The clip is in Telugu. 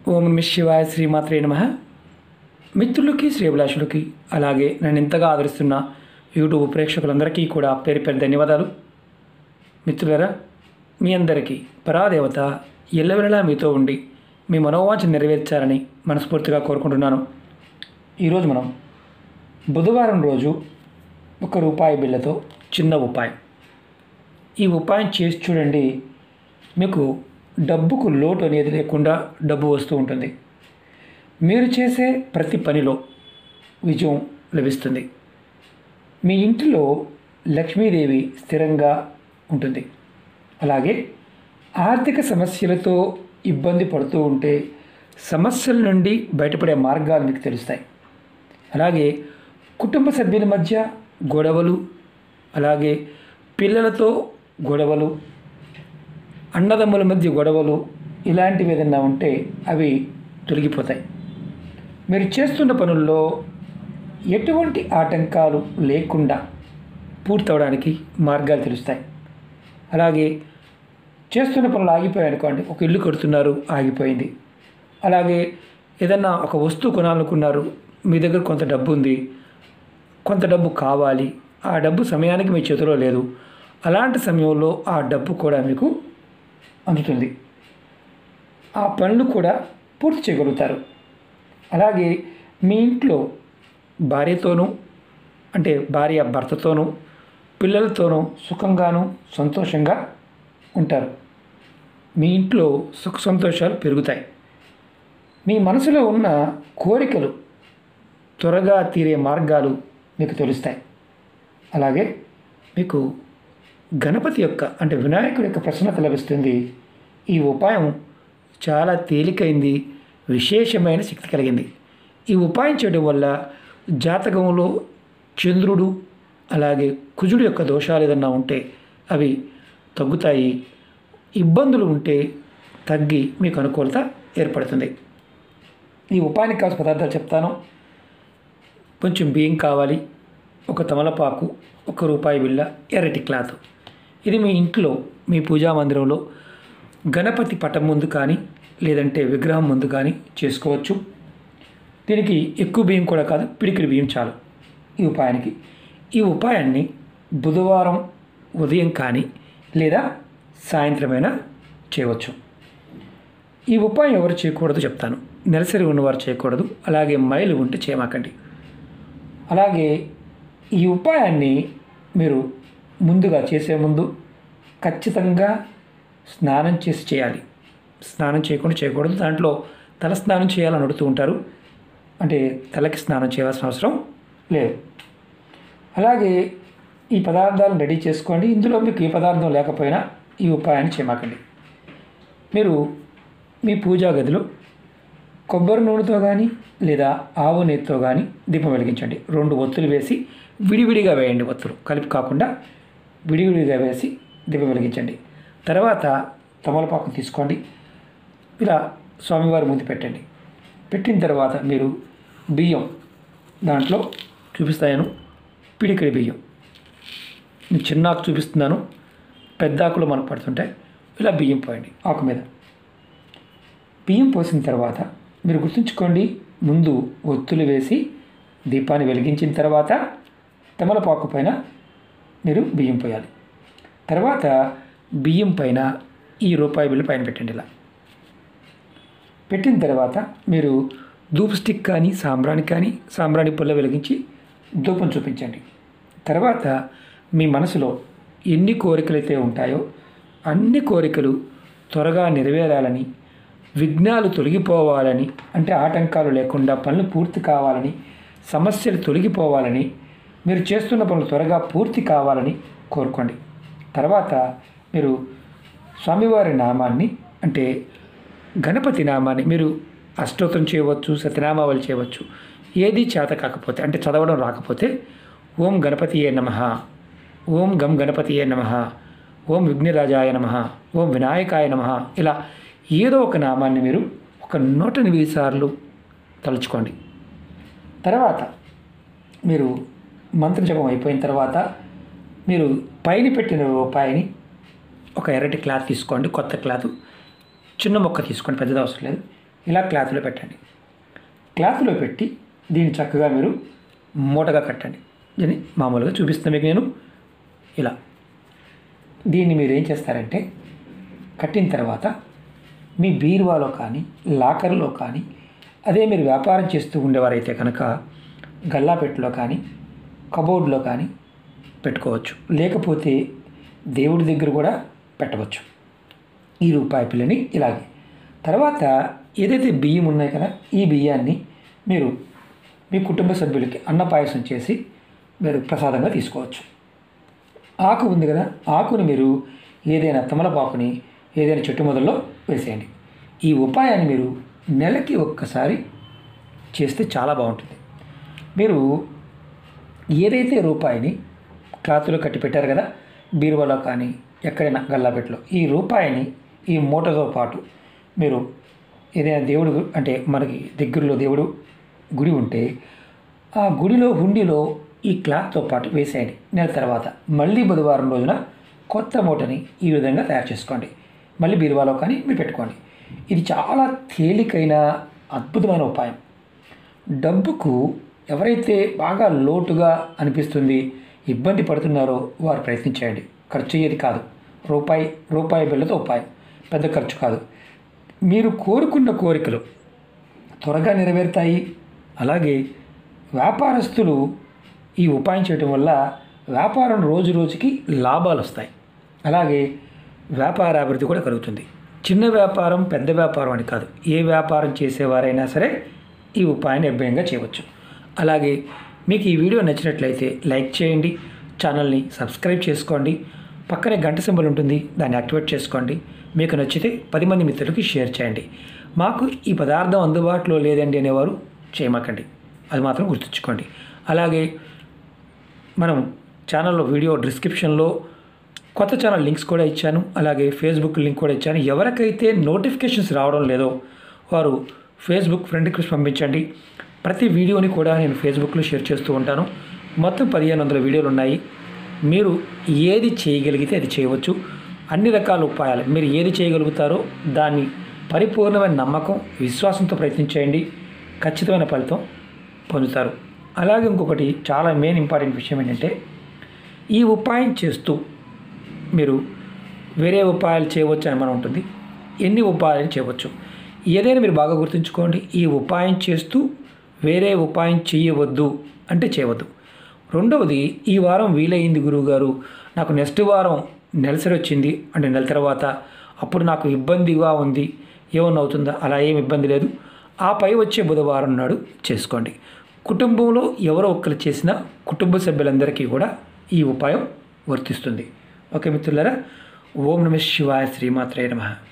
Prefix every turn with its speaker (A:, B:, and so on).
A: ఓం నమ శివాయ శ్రీమాత్రే నమ మిత్రులకి శ్రీభిలాషులకి అలాగే నన్ను ఇంతగా ఆదరిస్తున్న యూట్యూబ్ ప్రేక్షకులందరికీ కూడా పేరు పేరు ధన్యవాదాలు మిత్రులరా మీ అందరికీ పరాదేవత ఎల్లవెల్లలా మీతో ఉండి మీ మనోవాంఛ నెరవేర్చాలని మనస్ఫూర్తిగా కోరుకుంటున్నాను ఈరోజు మనం బుధవారం రోజు ఒక రూపాయి బిళ్ళతో చిన్న ఉపాయం ఈ ఉపాయం చేసి చూడండి మీకు డబ్బుకు లోటు అనేది లేకుండా డబ్బు వస్తూ ఉంటుంది మీరు చేసే ప్రతి పనిలో విజయం లభిస్తుంది మీ ఇంటిలో లక్ష్మీదేవి స్థిరంగా ఉంటుంది అలాగే ఆర్థిక సమస్యలతో ఇబ్బంది పడుతూ ఉంటే సమస్యల నుండి బయటపడే మార్గాలు మీకు తెలుస్తాయి అలాగే కుటుంబ సభ్యుల మధ్య గొడవలు అలాగే పిల్లలతో గొడవలు అన్నదమ్ముల మధ్య గొడవలు ఇలాంటివి ఏదైనా ఉంటే అవి తొలగిపోతాయి మీరు చేస్తున్న పనుల్లో ఎటువంటి ఆటంకాలు లేకుండా పూర్తవడానికి మార్గాలు తెలుస్తాయి అలాగే చేస్తున్న పనులు ఆగిపోయాయి అనుకోండి ఒక ఇల్లు కడుతున్నారు ఆగిపోయింది అలాగే ఏదన్నా ఒక వస్తువు కొనాలనుకున్నారు మీ దగ్గర కొంత డబ్బు ఉంది కొంత డబ్బు కావాలి ఆ డబ్బు సమయానికి మీ చేతిలో లేదు అలాంటి సమయంలో ఆ డబ్బు కూడా మీకు అందుతుంది ఆ పనులు కూడా పూర్తి చేయగలుగుతారు అలాగే మీ ఇంట్లో భార్యతోనూ అంటే భార్య భర్తతోనూ పిల్లలతోనూ సుఖంగాను సంతోషంగా ఉంటారు మీ ఇంట్లో సుఖ సంతోషాలు పెరుగుతాయి మీ మనసులో ఉన్న కోరికలు త్వరగా తీరే మార్గాలు మీకు తెలుస్తాయి అలాగే మీకు గణపతి యొక్క అంటే వినాయకుడి యొక్క ప్రసన్నత లభిస్తుంది ఈ ఉపాయం చాలా తేలికైంది విశేషమైన శక్తి కలిగింది ఈ ఉపాయం చేయడం వల్ల జాతకంలో చంద్రుడు అలాగే కుజుడు యొక్క దోషాలు ఏదన్నా ఉంటే అవి తగ్గుతాయి ఇబ్బందులు ఉంటే తగ్గి మీకు అనుకూలత ఏర్పడుతుంది ఈ ఉపాయానికి కావాల్సిన పదార్థాలు చెప్తాను కొంచెం బియ్యం కావాలి ఒక తమలపాకు ఒక రూపాయి బిళ్ళ ఎర్రటి క్లాత్ ఇది మీ ఇంట్లో మీ పూజా మందిరంలో గణపతి పటం ముందు కానీ లేదంటే విగ్రహం ముందు కానీ చేసుకోవచ్చు దీనికి ఎక్కువ బియ్యం కూడా కాదు పిడికిడి బియ్యం చాలు ఈ ఉపాయానికి ఈ ఉపాయాన్ని బుధవారం ఉదయం కానీ లేదా సాయంత్రమైనా చేయవచ్చు ఈ ఉపాయం ఎవరు చేయకూడదు చెప్తాను నెలసరి ఉన్నవారు చేయకూడదు అలాగే మైలు ఉంటే చేయమాకండి అలాగే ఈ ఉపాయాన్ని మీరు ముందుగా చేసే ముందు ఖచ్చితంగా స్నానం చేసి చేయాలి స్నానం చేయకుండా చేయకూడదు దాంట్లో తల స్నానం చేయాలని అడుగుతూ ఉంటారు అంటే తలకి స్నానం చేయాల్సిన అవసరం లేదు అలాగే ఈ పదార్థాలను రెడీ చేసుకోండి ఇందులో మీకు ఏ పదార్థం లేకపోయినా ఈ ఉపాయాన్ని చేయమాకండి మీరు మీ పూజా గదిలో కొబ్బరి నూనెతో కానీ లేదా ఆవు నెయ్యితో కానీ దీపం వెలిగించండి రెండు ఒత్తులు వేసి విడివిడిగా వేయండి ఒత్తులు కలిపి కాకుండా విడివిడిగా వేసి దీపం వెలిగించండి తర్వాత తమలపాకు తీసుకోండి ఇలా స్వామివారి ముందు పెట్టండి పెట్టిన తర్వాత మీరు బియ్యం దాంట్లో చూపిస్తాను పిడికిడి బియ్యం నేను చిన్న ఆకు చూపిస్తున్నాను పెద్ద ఆకులు మనకు పడుతుంటాయి ఇలా బియ్యం పోయండి ఆకు మీద బియ్యం పోసిన తర్వాత మీరు గుర్తుంచుకోండి ముందు ఒత్తులు వేసి దీపాన్ని వెలిగించిన తర్వాత తమలపాకు పైన మీరు బియ్యం పోయాలి తర్వాత బియ్యం పైన ఈ రూపాయి బిల్లు పైన పెట్టండి ఇలా పెట్టిన తర్వాత మీరు ధూప్ స్టిక్ కానీ సాంబ్రాణి కానీ సాంబ్రాణి పుల్ల వెలిగించి ధూపం చూపించండి తర్వాత మీ మనసులో ఎన్ని కోరికలైతే ఉంటాయో అన్ని కోరికలు త్వరగా నెరవేరాలని విఘ్నాలు తొలగిపోవాలని అంటే ఆటంకాలు లేకుండా పనులు పూర్తి కావాలని సమస్యలు తొలగిపోవాలని మీరు చేస్తున్న పనులు త్వరగా పూర్తి కావాలని కోరుకోండి తర్వాత మీరు స్వామివారి నామాన్ని అంటే గణపతి నామాన్ని మీరు అష్టోత్తరం చేయవచ్చు సత్యనామావళి చేయవచ్చు ఏది చేత కాకపోతే అంటే చదవడం రాకపోతే ఓం గణపతియే నమ ఓం గం గణపతియే నమ ఓం విఘ్నరాజాయ నమ ఓం వినాయకాయ నమ ఇలా ఏదో ఒక నామాన్ని మీరు ఒక నూట ఎనిమిది సార్లు తలుచుకోండి తర్వాత మీరు మంత్రజపం అయిపోయిన తర్వాత మీరు పైన పెట్టిన రూపాయిని ఒక ఎర్రటి క్లాత్ తీసుకోండి కొత్త క్లాత్ చిన్న మొక్క తీసుకోండి పెద్దది అవసరం లేదు ఇలా క్లాత్లో పెట్టండి క్లాత్లో పెట్టి దీన్ని చక్కగా మీరు మూటగా కట్టండి దీన్ని మామూలుగా చూపిస్తాను మీకు నేను ఇలా దీన్ని మీరు ఏం చేస్తారంటే కట్టిన తర్వాత మీ బీరువాలో కానీ లాకర్లో కానీ అదే మీరు వ్యాపారం చేస్తూ ఉండేవారైతే కనుక గల్లాపెట్టులో కానీ కబోర్డ్లో కానీ పెట్టుకోవచ్చు లేకపోతే దేవుడి దగ్గర కూడా పెట్టవచ్చు ఈ రూపాయి పిల్లని ఇలాగే తర్వాత ఏదైతే బియ్యం ఉన్నాయి కదా ఈ బియ్యాన్ని మీరు మీ కుటుంబ సభ్యులకి అన్న పాయసం చేసి మీరు ప్రసాదంగా తీసుకోవచ్చు ఆకు ఉంది కదా ఆకుని మీరు ఏదైనా తమలపాకుని ఏదైనా చెట్టు మొదల్లో వేసేయండి ఈ ఉపాయాన్ని మీరు నెలకి ఒక్కసారి చేస్తే చాలా బాగుంటుంది మీరు ఏదైతే రూపాయిని క్లాత్లో కట్టి పెట్టారు కదా బీరువాలో కానీ ఎక్కడైనా గల్లాపెట్టలో ఈ రూపాయిని ఈ మూటతో పాటు మీరు ఏదైనా దేవుడు గు- అంటే మనకి దగ్గరలో దేవుడు గుడి ఉంటే ఆ గుడిలో హుండీలో ఈ క్లాత్తో పాటు వేసేయండి నెల తర్వాత మళ్ళీ బుధవారం రోజున కొత్త మూటని ఈ విధంగా తయారు చేసుకోండి మళ్ళీ బీరువాలో కానీ మీరు పెట్టుకోండి ఇది చాలా తేలికైన అద్భుతమైన ఉపాయం డబ్బుకు ఎవరైతే బాగా లోటుగా అనిపిస్తుంది ఇబ్బంది పడుతున్నారో వారు ప్రయత్నించండి ఖర్చు అయ్యేది కాదు రూపాయి రూపాయి బిళ్ళతో ఉపాయం పెద్ద ఖర్చు కాదు మీరు కోరుకున్న కోరికలు త్వరగా నెరవేరుతాయి అలాగే వ్యాపారస్తులు ఈ ఉపాయం చేయటం వల్ల వ్యాపారం రోజు రోజుకి లాభాలు వస్తాయి అలాగే వ్యాపార అభివృద్ధి కూడా కలుగుతుంది చిన్న వ్యాపారం పెద్ద వ్యాపారం అని కాదు ఏ వ్యాపారం చేసేవారైనా సరే ఈ ఉపాయాన్ని నిర్భయంగా చేయవచ్చు అలాగే మీకు ఈ వీడియో నచ్చినట్లయితే లైక్ చేయండి ఛానల్ని సబ్స్క్రైబ్ చేసుకోండి పక్కనే గంట సింబల్ ఉంటుంది దాన్ని యాక్టివేట్ చేసుకోండి మీకు నచ్చితే పది మంది మిత్రులకి షేర్ చేయండి మాకు ఈ పదార్థం అందుబాటులో లేదండి అనేవారు చేయమాకండి అది మాత్రం గుర్తుంచుకోండి అలాగే మనం ఛానల్లో వీడియో డిస్క్రిప్షన్లో కొత్త ఛానల్ లింక్స్ కూడా ఇచ్చాను అలాగే ఫేస్బుక్ లింక్ కూడా ఇచ్చాను ఎవరికైతే నోటిఫికేషన్స్ రావడం లేదో వారు ఫేస్బుక్ ఫ్రెండ్ రిక్వెస్ట్ పంపించండి ప్రతి వీడియోని కూడా నేను ఫేస్బుక్లో షేర్ చేస్తూ ఉంటాను మొత్తం పదిహేను వందల వీడియోలు ఉన్నాయి మీరు ఏది చేయగలిగితే అది చేయవచ్చు అన్ని రకాల ఉపాయాలు మీరు ఏది చేయగలుగుతారో దాన్ని పరిపూర్ణమైన నమ్మకం విశ్వాసంతో ప్రయత్నించేయండి ఖచ్చితమైన ఫలితం పొందుతారు అలాగే ఇంకొకటి చాలా మెయిన్ ఇంపార్టెంట్ విషయం ఏంటంటే ఈ ఉపాయం చేస్తూ మీరు వేరే ఉపాయాలు చేయవచ్చు అని మనం ఉంటుంది ఎన్ని ఉపాయాలు చేయవచ్చు ఏదైనా మీరు బాగా గుర్తుంచుకోండి ఈ ఉపాయం చేస్తూ వేరే ఉపాయం చేయవద్దు అంటే చేయవద్దు రెండవది ఈ వారం వీలైంది గురువుగారు నాకు నెక్స్ట్ వారం నెలసరి వచ్చింది అంటే నెల తర్వాత అప్పుడు నాకు ఇబ్బందిగా ఉంది ఏమన్నా అవుతుందా అలా ఏం ఇబ్బంది లేదు ఆ పై వచ్చే బుధవారం నాడు చేసుకోండి కుటుంబంలో ఎవరో ఒక్కరు చేసిన కుటుంబ సభ్యులందరికీ కూడా ఈ ఉపాయం వర్తిస్తుంది ఓకే మిత్రులారా ఓం నమ శివాయ శ్రీమాత్రే నమః